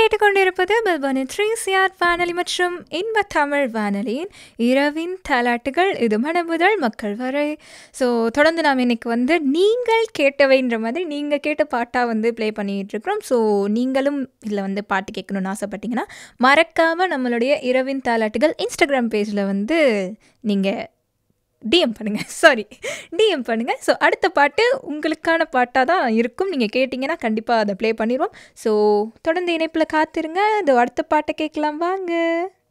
கேட்டுக்கொண்டிருப்பது Melbourne three CR வானொலி மற்றும் இன்ப தமிழ் வானொலியின் இரவின் தாலாட்டுகள் இது மனமுதல் மக்கள் வரை ஸோ தொடர்ந்து நாம் இன்னைக்கு வந்து நீங்கள் கேட்டவைன்ற மாதிரி நீங்கள் கேட்ட பாட்டாக வந்து ப்ளே பண்ணிகிட்டு இருக்கிறோம் ஸோ நீங்களும் இதில் வந்து பாட்டு கேட்கணும்னு ஆசைப்பட்டீங்கன்னா மறக்காமல் நம்மளுடைய இரவின் தாலாட்டுகள் இன்ஸ்டாகிராம் பேஜில் வந்து நீங்கள் டிஎம் பண்ணுங்கள் சாரி டிஎம் பண்ணுங்கள் ஸோ அடுத்த பாட்டு உங்களுக்கான பாட்டாக தான் இருக்கும் நீங்கள் கேட்டிங்கன்னா கண்டிப்பாக அதை ப்ளே பண்ணிடுவோம் ஸோ தொடர்ந்து இணைப்பில் காத்திருங்க இதோ அடுத்த பாட்டை கேட்கலாம் வாங்க